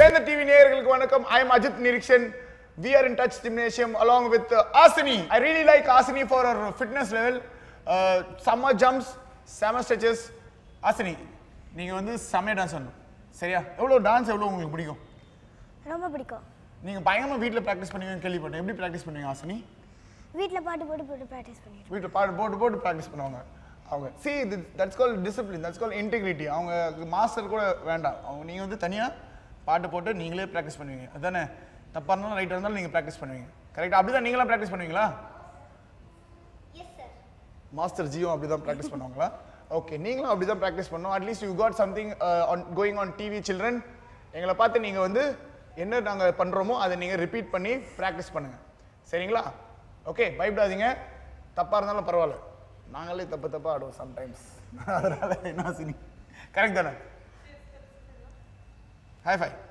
வேந்த TV நேயர்களுக்கு வணக்கம் I am Ajith Nirikshan we are in touch gymnasium along with uh, Asini. I really like Asini for her fitness level. Uh, summer jumps, summer stretches. Asini, நீங்க வந்து செம்மையா dance பண்ணணும் சரியா எவ்வளோ dance எவ்வளோ உங்களுக்கு பிடிக்கும் ரொம்ப பிடிக்கும் நீங்க பயங்கரமா வீட்டில் ப்ராக்டிஸ் பண்ணுவீங்கன்னு கேள்விப்பட்டேன் எப்படி ப்ராக்டிஸ் பண்ணுவீங்க ஆசினி வீட்டில் பாட்டு போட்டு போட்டு ப்ராக்டிஸ் பண்ணிடுவோம் வீட்டில் பாட்டு போட்டு போட்டு ப்ராக்டிஸ் பண்ணுவாங்க அவங்க சி இது that's call discipline that's call integrity அவங்க மாஸ்டர் கூட வேண்டாம் அவங்க நீங்கள் வந்து தனியாக பாட்டு போட்டு நீங்களே ப்ராக்டிஸ் பண்ணுவீங்க அதானே தப்பாக இருந்தாலும் ரைட்டாக இருந்தாலும் நீங்கள் ப்ராக்டிஸ் பண்ணுவீங்க கரெக்டாக அப்படி தான் நீங்களாம் ப்ராக்டிஸ் பண்ணுவீங்களா மாஸ்டர் ஜியோ அப்படி தான் ப்ராக்டிஸ் பண்ணுவாங்களா ஓகே நீங்களும் அப்படி தான் ப்ராக்டிஸ் பண்ணோம் at least you got something on going on TV children எங்களை பார்த்து நீங்கள் வந்து என்ன நாங்கள் பண்ணுறோமோ அதை நீங்கள் ரிப்பீட் பண்ணி ப்ராக்டிஸ் பண்ணுங்கள் சரிங்களா ஓகே பயப்படாதீங்க தப்பாக இருந்தாலும் பரவாயில்ல நாங்களே தப்பு தப்பாக ஆடுவோம் சம்டைம்ஸ் அதனால என்ன சினி கரெக்ட் தானே ஹாய் ஃபை